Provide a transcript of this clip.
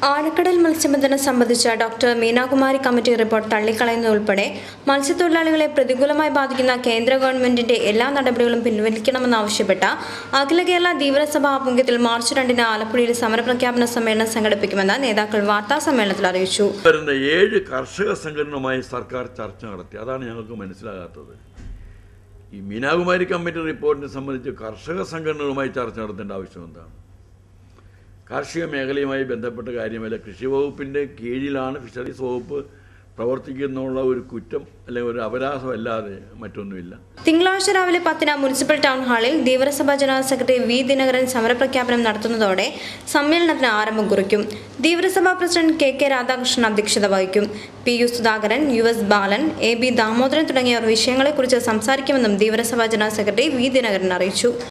ആഴക്കടൽ മത്സ്യബന്ധനം സംബന്ധിച്ച ഡോക്ടർ മീനാകുമാരി കമ്മിറ്റി റിപ്പോർട്ട് തള്ളിക്കളയുന്നതുൾപ്പെടെ മത്സ്യത്തൊഴിലാളികളെ പ്രതികൂലമായി ബാധിക്കുന്ന കേന്ദ്ര ഗവൺമെന്റിന്റെ എല്ലാ നടപടികളും പിൻവലിക്കണമെന്നാവശ്യപ്പെട്ട അഖില കേരള ധീവരസഭ ആഭിമുഖ്യത്തിൽ മാർച്ച് രണ്ടിന് ആലപ്പുഴയിൽ സമരപ്രഖ്യാപന സമ്മേളനം സംഘടിപ്പിക്കുമെന്ന് നേതാക്കൾ വാർത്താ സമ്മേളനത്തിൽ അറിയിച്ചു വരുന്ന ഏഴ് കർഷക സംഘടനയുമായി സർക്കാർ ചർച്ച നടത്തി അതാണ് ഞങ്ങൾക്ക് മനസ്സിലാകാത്തത് ഈ മീനാകുമാരി കമ്മിറ്റി റിപ്പോർട്ടിനെ സംബന്ധിച്ച് കർഷക സംഘടനകളുമായി ചർച്ച നടത്തേണ്ട ആവശ്യം എന്താണ് കാർഷിക മേഖലയുമായി ബന്ധപ്പെട്ട കാര്യമല്ല കൃഷി വകുപ്പിൻ്റെ കീഴിലാണ് ഫിഷറീസ് വകുപ്പ് പ്രവർത്തിക്കുന്നുള്ള ഒരു കുറ്റം അല്ലെങ്കിൽ ഒരു അപരാധമല്ലാതെ മറ്റൊന്നുമില്ല തിങ്കളാഴ്ച രാവിലെ പത്തിന് മുനിസിപ്പൽ ടൗൺ ഹാളിൽ Dheevarasabha general secretary V Dinakaran സമരപ്രഖ്യാപനം നടത്തുന്നതോടെ സമ്മേളനത്തിന് ആരംഭം കുറിക്കും Dheevarasabha president K K Radhakrishnan അധ്യക്ഷത വഹിക്കും P U Sudhakaran U S Balan A B Damodaran തുടങ്ങിയവർ വിഷയങ്ങളെക്കുറിച്ച് സംസാരിക്കുമെന്നും Dheevarasabha general secretary V Dinakaran അറിയിച്ചു